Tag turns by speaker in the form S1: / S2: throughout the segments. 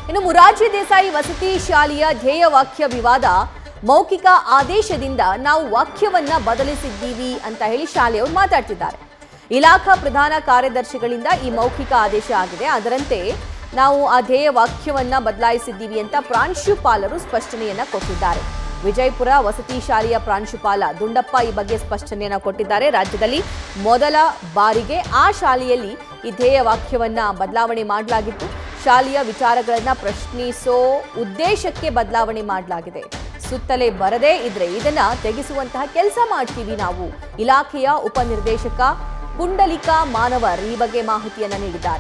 S1: ಇನ್ನು ಮುರಾರ್ಜಿ ದೇಸಾಯಿ ವಸತಿ ಶಾಲೆಯ ಧ್ಯೇಯವಾಕ್ಯ ವಿವಾದ ಮೌಖಿಕ ಆದೇಶದಿಂದ ನಾವು ವಾಕ್ಯವನ್ನ ಬದಲಿಸಿದ್ದೀವಿ ಅಂತ ಹೇಳಿ ಶಾಲೆಯವರು ಮಾತಾಡ್ತಿದ್ದಾರೆ ಇಲಾಖಾ ಪ್ರಧಾನ ಕಾರ್ಯದರ್ಶಿಗಳಿಂದ ಈ ಮೌಖಿಕ ಆದೇಶ ಆಗಿದೆ ಅದರಂತೆ ನಾವು ಆ ಧ್ಯೇಯ ವಾಕ್ಯವನ್ನ ಬದಲಾಯಿಸಿದ್ದೀವಿ ಅಂತ ಪ್ರಾಂಶುಪಾಲರು ಸ್ಪಷ್ಟನೆಯನ್ನ ಕೊಟ್ಟಿದ್ದಾರೆ ವಿಜಯಪುರ ವಸತಿ ಶಾಲೆಯ ಪ್ರಾಂಶುಪಾಲ ದುಂಡಪ್ಪ ಈ ಬಗ್ಗೆ ಸ್ಪಷ್ಟನೆಯನ್ನ ಕೊಟ್ಟಿದ್ದಾರೆ ರಾಜ್ಯದಲ್ಲಿ ಮೊದಲ ಬಾರಿಗೆ ಆ ಶಾಲೆಯಲ್ಲಿ ಈ ಧ್ಯೇಯ ವಾಕ್ಯವನ್ನ ಬದಲಾವಣೆ ಮಾಡಲಾಗಿತ್ತು ಶಾಲೆಯ ವಿಚಾರಗಳನ್ನ ಪ್ರಶ್ನಿಸೋ ಉದ್ದೇಶಕ್ಕೆ ಬದಲಾವಣೆ ಮಾಡಲಾಗಿದೆ ಸುತ್ತಲೇ ಬರದೇ ಇದ್ರೆ ಇದನ್ನ ತೆಗೆಸುವಂತಹ ಕೆಲಸ ಮಾಡ್ತೀವಿ ನಾವು ಇಲಾಖೆಯ ಉಪನಿರ್ದೇಶಕ ಪುಂಡಲಿಕಾ ಮಾನವರ್ ಈ ಬಗ್ಗೆ ಮಾಹಿತಿಯನ್ನ ನೀಡಿದ್ದಾರೆ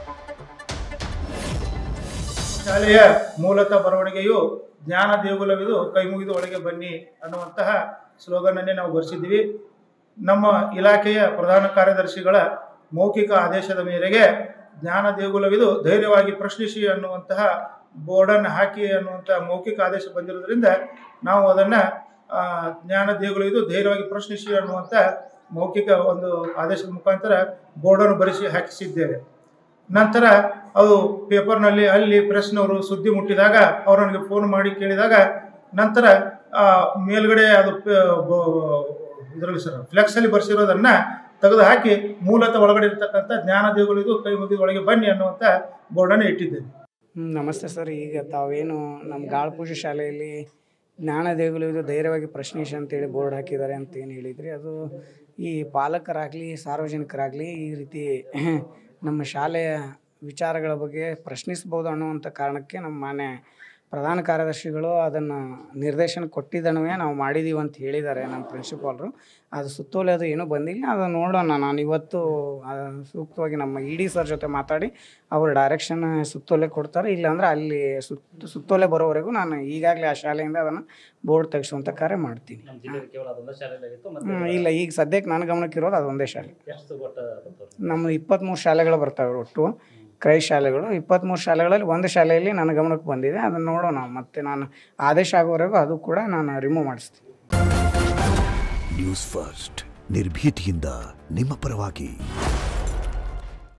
S2: ಶಾಲೆಯ ಮೂಲತಃ ಬರವಣಿಗೆಯು ಜ್ಞಾನ ದೇಗುಲವಿದು ಕೈ ಮುಗಿದು ಒಳಗೆ ಬನ್ನಿ ಅನ್ನುವಂತಹ ಸ್ಲೋಗನನ್ನೇ ನಾವು ಬರೆಸಿದ್ದೀವಿ ನಮ್ಮ ಇಲಾಖೆಯ ಪ್ರಧಾನ ಕಾರ್ಯದರ್ಶಿಗಳ ಮೌಖಿಕ ಆದೇಶದ ಮೇರೆಗೆ ಜ್ಞಾನ ದೇಗುಲವಿದು ಧೈರ್ಯವಾಗಿ ಪ್ರಶ್ನಿಸಿ ಅನ್ನುವಂತಹ ಬೋರ್ಡನ್ನು ಹಾಕಿ ಅನ್ನುವಂಥ ಮೌಖಿಕ ಆದೇಶ ಬಂದಿರೋದ್ರಿಂದ ನಾವು ಅದನ್ನು ಜ್ಞಾನ ದೇಗುಲವಿದು ಧೈರ್ಯವಾಗಿ ಪ್ರಶ್ನಿಸಿ ಅನ್ನುವಂಥ ಮೌಖಿಕ ಒಂದು ಆದೇಶದ ಮುಖಾಂತರ ಬೋರ್ಡನ್ನು ಬರೆಸಿ ಹಾಕಿಸಿದ್ದೇವೆ ನಂತರ ಅದು ಪೇಪರ್ನಲ್ಲಿ ಅಲ್ಲಿ ಪ್ರೆಸ್ನವರು ಸುದ್ದಿ ಮುಟ್ಟಿದಾಗ ಅವರು ನನಗೆ ಫೋನ್ ಮಾಡಿ ಕೇಳಿದಾಗ ನಂತರ ಆ, ಮೇಲ್ಗಡೆ ಅದು ಇದರಲ್ಲಿ ಸರ್ ಫ್ಲೆಕ್ಸಲ್ಲಿ ಬರ್ಸಿರೋದನ್ನ ತೆಗೆದು ಹಾಕಿ ಮೂಲತಃ ಒಳಗಡೆ ಇರ್ತಕ್ಕಂಥ ಜ್ಞಾನ ದೇಗುಲಿದು ಕೈ ಮುಗಿದು ಒಳಗೆ ಬನ್ನಿ ಅನ್ನುವಂಥ ಬೋರ್ಡನ್ನು ಇಟ್ಟಿದ್ದೇನೆ
S3: ಹ್ಮ್, ನಮಸ್ತೆ ಸರ್ ಈಗ ತಾವೇನು ನಮ್ಮ ಗಾಳ ಪೂಜೆ ಶಾಲೆಯಲ್ಲಿ ಜ್ಞಾನ ದೇಗುಲವಿದು ಧೈರ್ಯವಾಗಿ ಪ್ರಶ್ನಿಸಿ ಅಂತೇಳಿ ಬೋರ್ಡ್ ಹಾಕಿದ್ದಾರೆ ಅಂತ ಏನು ಹೇಳಿದ್ರಿ ಅದು ಈ ಪಾಲಕರಾಗಲಿ ಸಾರ್ವಜನಿಕರಾಗಲಿ ಈ ರೀತಿ ನಮ್ಮ ಶಾಲೆಯ ವಿಚಾರಗಳ ಬಗ್ಗೆ ಪ್ರಶ್ನಿಸ್ಬೋದು ಅನ್ನುವಂಥ ಕಾರಣಕ್ಕೆ ನಮ್ಮ ಮಾನ್ಯ ಪ್ರಧಾನ ಕಾರ್ಯದರ್ಶಿಗಳು ಅದನ್ನು ನಿರ್ದೇಶನ ಕೊಟ್ಟಿದ್ದನವೇ ನಾವು ಮಾಡಿದ್ದೀವಿ ಅಂತ ಹೇಳಿದ್ದಾರೆ ನಮ್ಮ ಪ್ರಿನ್ಸಿಪಾಲ್ರು ಅದು ಸುತ್ತೋಲೆ ಅದು ಏನೂ ಬಂದಿಲ್ಲ ಅದು ನೋಡೋಣ ನಾನು ಇವತ್ತು ಆ, ಸೂಕ್ತವಾಗಿ ನಮ್ಮ ಇ ಡಿ ಸರ್ ಜೊತೆ ಮಾತಾಡಿ ಅವ್ರು ಡೈರೆಕ್ಷನ್ ಸುತ್ತೋಲೆ ಕೊಡ್ತಾರೆ ಇಲ್ಲಾಂದ್ರೆ ಅಲ್ಲಿ ಸುತ್ತ ಸುತ್ತೋಲೆ ಬರೋವರೆಗೂ ನಾನು ಈಗಾಗಲೇ ಆ ಶಾಲೆಯಿಂದ ಅದನ್ನು ಬೋರ್ಡ್ ತೆಗೆಸುವಂಥ ಕಾರ್ಯ ಮಾಡ್ತೀನಿ
S4: ನಮ್ಮ ಜಿಲ್ಲೆಯಲ್ಲಿ ಕೇವಲ ಅದೊಂದೇ ಶಾಲೆಯಲ್ಲಿ ಆಗಿತ್ತು ಮತ್ತೆ
S3: ಹ್ಮ್, ಇಲ್ಲ ಈಗ ಸದ್ಯಕ್ಕೆ ನನ್ನ ಗಮನಕ್ಕೆ ಇರೋದು ಅದೊಂದೇ ಶಾಲೆ
S4: ಎಷ್ಟು ಒಟ್ಟು ಬಂತು?
S3: ನಮ್ಮ ಇಪ್ಪತ್ತ್ಮೂರು ಶಾಲೆಗಳು ಬರ್ತಾವೆ ಒಟ್ಟು ಕ್ರೈ ಶಾಲೆಗಳು ಇಪ್ಪತ್ತ್ಮೂರು ಶಾಲೆಗಳಲ್ಲಿ ಒಂದು ಶಾಲೆಯಲ್ಲಿ ನನ್ನ ಗಮನಕ್ಕೆ ಬಂದಿದೆ ಅದನ್ನು ನೋಡೋಣ ಮತ್ತೆ ನಾನು ಆದೇಶ ಆಗೋವರೆಗೂ ಅದು ಕೂಡ ನಾನು ರಿಮೂವ್ ಮಾಡಿಸ್ತೀನಿ
S5: ನ್ಯೂಸ್ ಫಸ್ಟ್ ನಿರ್ಭೀತಿಯಿಂದ ನಿಮ್ಮ ಪರವಾಗಿ